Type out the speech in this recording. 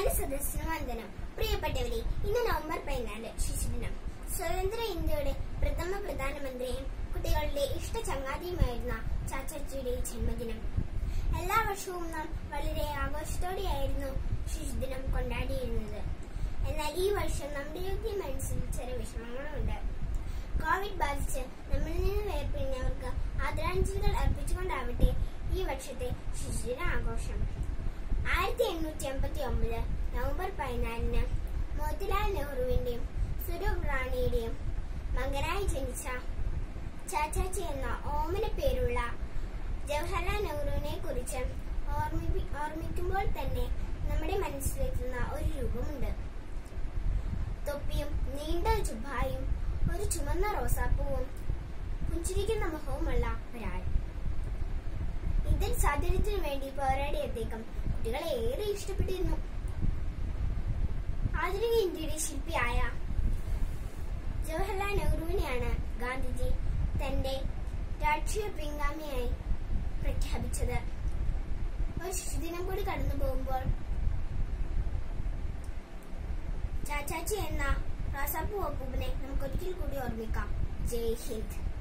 ബഹുമാന സദസ്സിന് വന്ദനം പ്രിയപ്പെട്ടവരെ ഇന്ന് നവംബർ പതിനാല് ശിശുദിനം സ്വതന്ത്ര ഇന്ത്യയുടെ പ്രഥമ പ്രധാനമന്ത്രിയും കുട്ടികളുടെ ഇഷ്ട ചങ്ങാതിയുമായിരുന്ന ചാച്ചാച്ചിയുടെ ജന്മദിനം എല്ലാ വർഷവും നാം വളരെ ആഘോഷത്തോടെയായിരുന്നു ശിശുദിനം കൊണ്ടാടിയിരുന്നത് എന്നാൽ ഈ വർഷം നമ്മുടെ യുദ്ധ മനസ്സിൽ ചില വിഷമങ്ങളുണ്ട് കോവിഡ് ബാധിച്ച് നമ്മളിൽ നിന്ന് വേർപിരിഞ്ഞവർക്ക് ആദരാഞ്ജലികൾ അർപ്പിച്ചുകൊണ്ടാവട്ടെ ഈ വർഷത്തെ ശിശുദിന ആഘോഷം ആയിരത്തി എണ്ണൂറ്റി അമ്പത്തി ഒമ്പത് നവംബർ പതിനാലിന് മോത്തിലാൽ നെഹ്റുവിന്റെയും സ്വരൂപ് റാണിയുടെയും മകനായി ജനിച്ച ചാച്ചാച്ചി എന്ന ഓമന പേരുള്ള ജവഹർലാൽ നെഹ്റുവിനെ കുറിച്ച് ഓർമ്മിപ്പി- ഓർമ്മിക്കുമ്പോൾ തന്നെ നമ്മുടെ മനസ്സിലെത്തുന്ന ഒരു രൂപമുണ്ട് തൊപ്പിയും നീണ്ട ജുബായും ഒരു ചുമന്ന റോസാപ്പൂവും പുഞ്ചിരിക്കുന്ന മുഖവുമുള്ള ഒരാൾ ഇന്ത്യൻ സ്വാതന്ത്ര്യത്തിനു വേണ്ടി പോരാടിയ അദ്ദേഹം കുട്ടികളെ ഏറെ ഇഷ്ടപ്പെട്ടിരുന്നു ആധുനിക ഇന്ത്യയുടെ ശില്പിയായ ജവഹർലാൽ നെഹ്റുവിനെയാണ് ഗാന്ധിജി തന്റെ രാഷ്ട്രീയ പിൻഗാമിയായി പ്രഖ്യാപിച്ചത് ഒരു ശിശുദിനം കൂടി കടന്നു പോകുമ്പോൾ ചാച്ചാച്ചി എന്ന റോസാപ്പൂ അപ്പൂപ്പിനെ നമുക്ക് ഒരിക്കൽ കൂടി ഓർമ്മിക്കാം ജയ് ഹിന്ദ്